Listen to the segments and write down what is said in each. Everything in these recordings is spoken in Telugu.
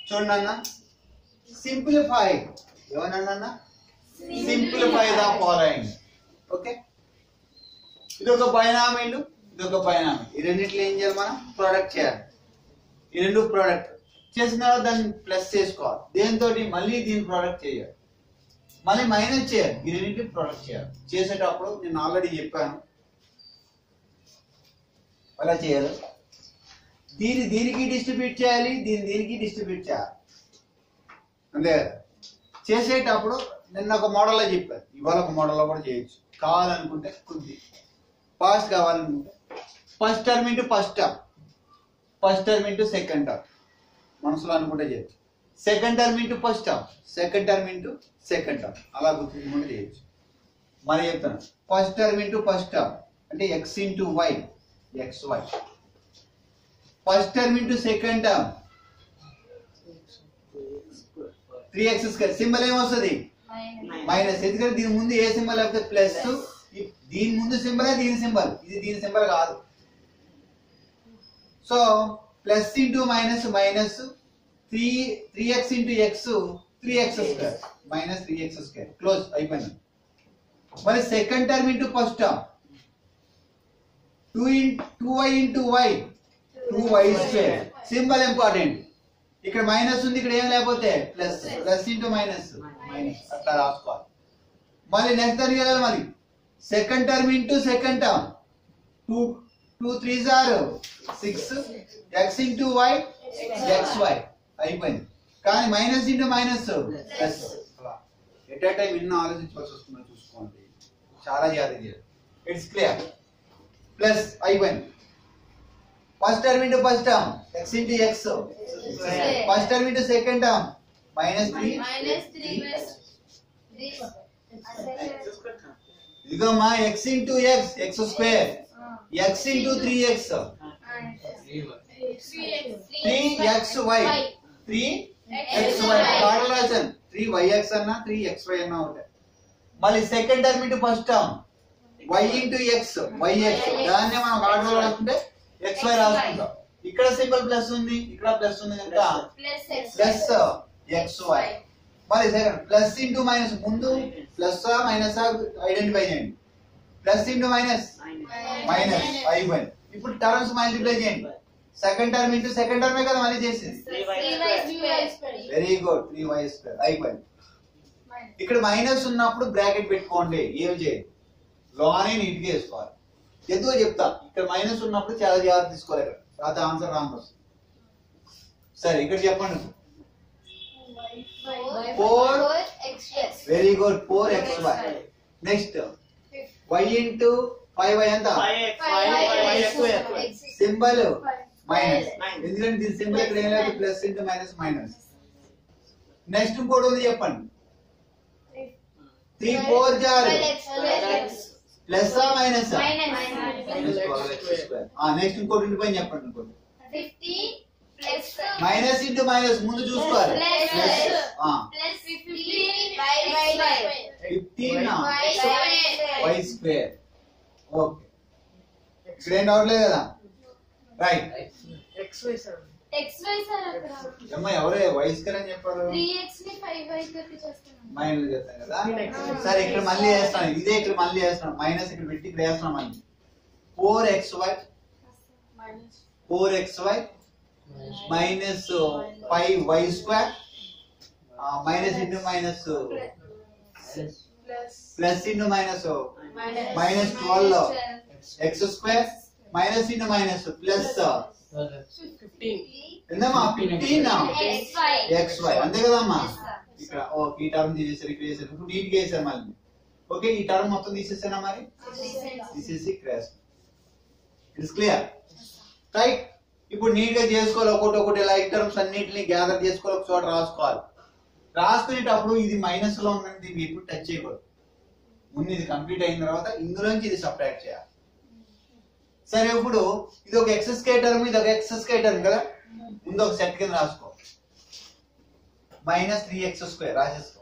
చూడండి అన్న సింప్లిఫై ఏమన్నా సింప్లిఫై ద ఫాలోయింగ్ ఓకే ఇది ఒక బైనామీలు ఇది ఒక బైనామీ ఈ రెండిట్లో ఏం చేయాలి మనం ప్రోడక్ట్ చేయాలి ఈ రెండు ప్రోడక్ట్ చేసిన తర్వాత దాన్ని ప్లస్ చేసుకోవాలి దేంతో మళ్ళీ దీని ప్రోడక్ట్ చేయాలి మళ్ళీ మైనస్ చేయాలి ఈ రెండింటిని ప్రొడక్ట్ చేయాలి చేసేటప్పుడు నేను ఆల్రెడీ చెప్పాను అలా చేయాలి దీని దీనికి డిస్ట్రిబ్యూట్ చేయాలి దీని దీనికి డిస్ట్రిబ్యూట్ చేయాలి అంతే కదా చేసేటప్పుడు నిన్న ఒక మోడల్లో చెప్పాను ఇవాళ ఒక మోడల్లో కూడా చేయొచ్చు కావాలనుకుంటే కొద్ది ఫాస్ట్ కావాలనుకుంటే first term into first term first term into second term మనసులో అనుకుంటే చేయొచ్చు second term into first term second term into second term అలా గుర్తుంచుకుంటే చేయొచ్చు మరి చెప్తాను first term into first term అంటే x into y x y first term into second term three x square symbol ఏమొస్తుంది మైనస్ ఎందుకంటే దీని ముందు ఏ సింబల్ లేకపోతే ప్లస్ దీని ముందు సింబలే దీని సింబల్ ఇది దీని సింబల్ కాదు so plus into minus minus three three x into x three x square minus three x square close అయిపోయింది మరి second term into first term two in two y into y two y square symbol important ఇక్కడ మైనస్ ఉంది ఇక్కడ ఏం లేకపోతే plus plus into minus minus అట్లా రాసుకోవాలి మళ్ళీ నెక్స్ట్ దానికి వెళ్ళాలి మళ్ళీ second term into second term two two three జార్ six x into y x y అయిపోయింది కానీ minus into minus plus at a time ఎన్నో ఆలోచించవలసి వస్తుందో చూసుకోండి చాలా జాగ్రత్త చేయాలి ఇట్స్ క్లియర్ ప్లస్ అయిపోయింది first term into first term x into x first term into second term minus three minus three ఇదిగోమ్మా x into x x square x into three x three x y three x y కాడలాసన్ త్రీ వై ఎక్స్ అన్నా త్రీ ఎక్స్ వై అన్నా ఉంటాయి మళ్ళీ second term into first term y into x y x దాన్నే మనం కాడలో రాసుకుంటే ఎక్స్ వై రాసుకుంటాం ఇక్కడ సింపుల్ ప్లస్ ఉంది ఇక్కడ ప్లస్ ఉంది కనుక ప్లస్ ఎక్స్ వై మరి సెకండ్ ప్లస్ ఇంటూ మైనస్ ముందు ప్లస్ మైనస్ ఐడెంటిఫై చేయండి ప్లస్ ఇంటూ మైనస్ మైనస్ అయిపోయింది ఇప్పుడు టర్మ్స్ మల్టిప్లై చేయండి సెకండ్ టర్మ్ ఇంటూ సెకండ్ టర్మే కదా మళ్ళీ చేసింది very good three y square అయిపోయింది ఇక్కడ మైనస్ ఉన్నప్పుడు బ్రాకెట్ పెట్టుకోండి ఏమి చేయండి లోనే నీట్ గా వేసుకోవాలి ఎందుకో చెప్తా ఇక్కడ మైనస్ ఉన్నప్పుడు చాలా జాగ్రత్త తీసుకోవాలి ఇక్కడ రాత ఆన్సర్ రాంగ్ వస్తుంది సరే ఇక్కడ చెప్పండి four very good four x y next y into five y ఎంత సింబల్ మైనస్ ఎందుకంటే దీని సింబల్ ఇక్కడ ఏం లేదు plus into minus minus next ఇంకోటి ఉంది చెప్పండి త్రీ ఫోర్ జార్ ప్లస్ మైనస్ నెక్స్ట్ ఇంకోటి ఉండిపోయింది చెప్పండి ఇంకోటి మైనస్ ఇంటూ మైనస్ ముందు చూసుకోవాలి ఫిఫ్టీన్ వై స్క్వేర్ ఓకే ఇక్కడ ఏం డౌట్ లేదు కదా రైట్ అమ్మ ఎవరే వై స్క్వేర్ అని చెప్పారు మైనస్ చేస్తాం కదా సరే ఇక్కడ మళ్ళీ వేస్తాను ఇదే ఇక్కడ మళ్ళీ వేస్తాను మైనస్ ఇక్కడ పెట్టి ఇక్కడ వేస్తాం మళ్ళీ four x y four x y minus five y square minus into minus plus into minus minus twelve x square minus into minus plus ఎంతమ్మా ఫిఫ్టీన్ ఎక్స్ వై అంతే కదమ్మా ఇక్కడ ఓకే ఈ టర్మ్ తీసేసారు ఇక్కడ చేశారు ఇప్పుడు నీట్ గా వేసారు మళ్ళీ ఓకే ఈ టర్మ్ మొత్తం తీసేసానా మరి తీసేసి క్రాష్ ఇట్స్ క్లియర్ రైట్ ఇప్పుడు నీట్ గా చేసుకోవాలి ఒకటి ఒకటి లైక్ టర్మ్స్ అన్నిటిని గ్యాదర్ చేసుకోవాలి ఒక చోట రాసుకోవాలి రాసుకునేటప్పుడు ఇది మైనస్ లో ఉందని దీన్ని ఎప్పుడు టచ్ చేయకూడదు ముందు ఇది కంప్లీట్ అయిన తర్వాత ఇందులోంచి ఇది సపరేట్ చేయాలి సరే ఇప్పుడు ఇది ఒక ఎక్స్ స్కే టర్మ్ ఇది ఒక ఎక్స్ స్కే టర్మ్ కదా ముందు ఒక సెట్ కింద రాసుకో మైనస్ త్రీ ఎక్స్ స్క్వేర్ రాసేసుకో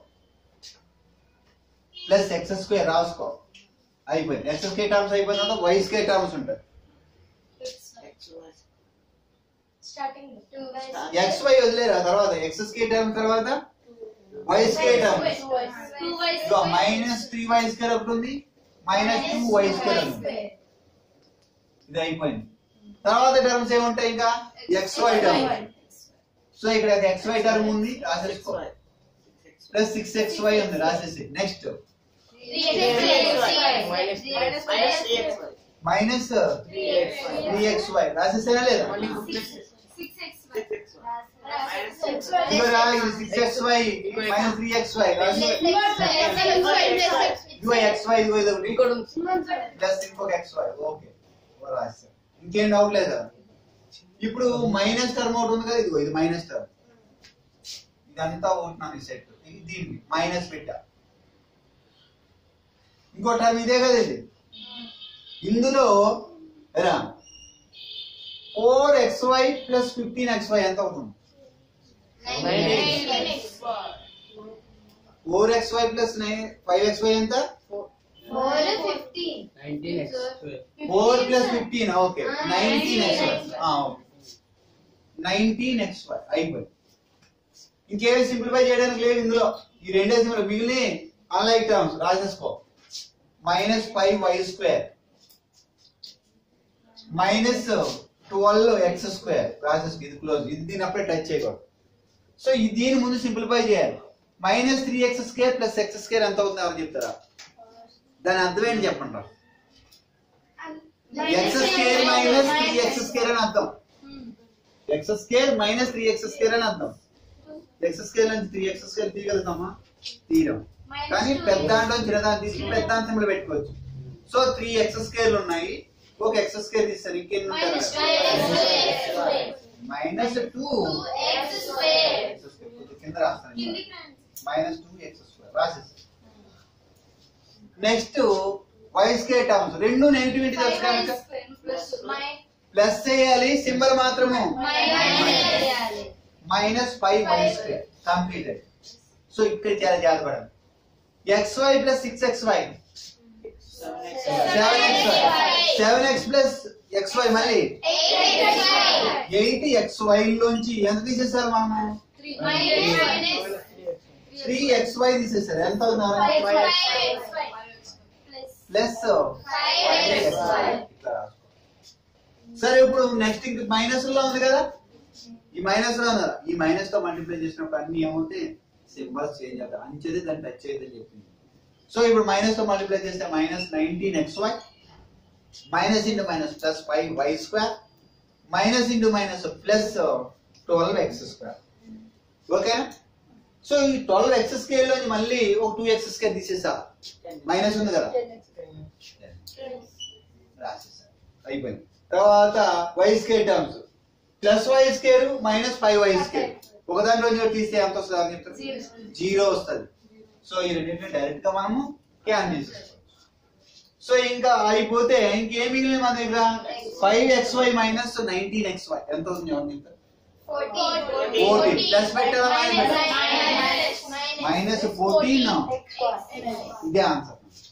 ప్లస్ ఎక్స్ స్క్వేర్ రాసుకో అయిపోయింది ఎక్స్ స్కే టర్మ్స్ అయిపోయిన తర్వాత వై స్కే టర్మ్స్ ఉంటాయి స్టార్టింగ్ టూ ఎక్స్ వై వదిలేరు ఆ తర్వాత ఎక్స్ స్కేర్ టర్మ్ తర్వాత y square term two y's ఇదిగో మైనస్ త్రీ వై స్క్వేర్ ఒకటి ఉంది మైనస్ టూ వై స్క్వేర్ ఉంది ఇది అయిపోయింది తర్వాత టర్మ్స్ ఏముంటాయి ఇంకా ఎక్స్ వై టర్మ్ సో ఇక్కడ ఎక్స్ వై టర్మ్ ఉంది రాసేసుకో ప్లస్ సిక్స్ ఎక్స్ వై ఉంది రాసేసి next minus three x y రాసేసేనా లేదా ఇదిగో రా ఇది six x y minus three x y ఇదిగో ఎక్స్ వై ఇదిగో ఇది ఒకటి ప్లస్ ఇంకొక ఎక్స్ వై ఓకే రాసా ఇంకేం డౌట్ లేదా ఇప్పుడు మైనస్ టర్మ్ ఒకటి ఉంది కదా ఇదిగో ఇది మైనస్ టర్మ్ ఇదంతా ఒకటి సెట్ దీన్ని మైనస్ పెట్టా ఇంకో టర్మ్ ఇదే కదా ఇది ఇందులో ఎరా four x y plus fifteen x y ఎంత అవుతుంది four x y plus nine five x y ఎంత four plus fifteen okay nineteen x y nineteen x y అయిపోయి ఇంకేమి సింప్లిఫై చేయడానికి లేదు ఇందులో ఈ రెండే సింపుల్ మిగిలిన అన్లైక్ టర్మ్స్ రాసేసుకో minus five y square minus twelve x square రాసేసుకో ఇది క్లోజ్ ఇది దీని అప్పుడే టచ్ చేయకూడదు సో ఈ దీని ముందు సింప్లిఫై చేయాలి minus three x square plus x square ఎంత అవుతుంది ఎవరు చెప్తారా దాని అర్థం ఏంటి చెప్పండి రా x square minus three x square అని అర్థం x square minus three x square అని అర్థం ఎక్స్ స్క్వేర్ నుంచి త్రీ ఎక్స్ స్క్వేర్ తీయగలుగుతామా తీయడం కానీ పెద్ద దాంట్లో చిన్న దాంట్లో తీసుకుని పెద్ద అంశంలో పెట్టుకోవచ్చు సో త్రీ ఎక్స్ స్క్వేర్లు ఉన్నాయి ఒక ఎక్స్ స్క్వేర్ తీస్తారు ఇంకెన్ని ఉంటాయి మైనస్ టూ కింద రాస్తాను మైనస్ టూ ఎక్స్ స్క్వేర్ రాసేసి నెక్స్ట్ వై స్క్వేర్ టర్మ్స్ రెండు నెగిటివిటీ తెలుసు కనుక ప్లస్ చేయాలి సింబల్ మాత్రము minus five y square completed so ఇక్కడ చాలా జాగ్రత్త పడండి x y plus six x y seven x y seven x plus x y మళ్ళీ ఎయిట్ ఎక్స్ వై లోంచి ఎంత తీసేసారు మనము త్రీ ఎక్స్ వై తీసేసారు ఎంత అవుతున్నారు ప్లస్ సరే ఇప్పుడు నెక్స్ట్ ఇంక మైనస్ లో ఉంది కదా ఈ మైనస్ లో ఉంది కదా ఈ మైనస్ తో మల్టిప్లై చేసినప్పుడు అన్ని ఏమవుతాయి సింబల్స్ చేంజ్ అవుతాయి అంచేది దాన్ని టచ్ చేయదని చెప్పింది సో ఇప్పుడు మైనస్ తో మల్టిప్లై చేస్తే minus nineteen x y minus into minus plus five y square minus into minus plus twelve x square ఓకేనా సో ఈ ట్వెల్వ్ ఎక్స్ స్కేల్ లో మళ్ళీ ఒక టూ ఎక్స్ స్కేర్ తీసేసా మైనస్ ఉంది కదా రాసేసా అయిపోయింది తర్వాత y square terms plus y square minus five y square ఒక దాంట్లో నుంచి ఒకటి తీస్తే ఎంత వస్తుంది అని చెప్తారు జీరో వస్తుంది సో ఈ రెండింటిని డైరెక్ట్ గా మనము క్యాన్ చేసేస్తాం సో ఇంకా అయిపోతే ఇంకేం మిగిలింది మన దగ్గర five x y minus nineteen x y ఎంత అవుతుంది ఎవరు చెప్తారు ఫోర్టీన్ ప్లస్ పెట్టారా మైనస్ మైనస్ ఫోర్టీన్ ఇదే ఆన్సర్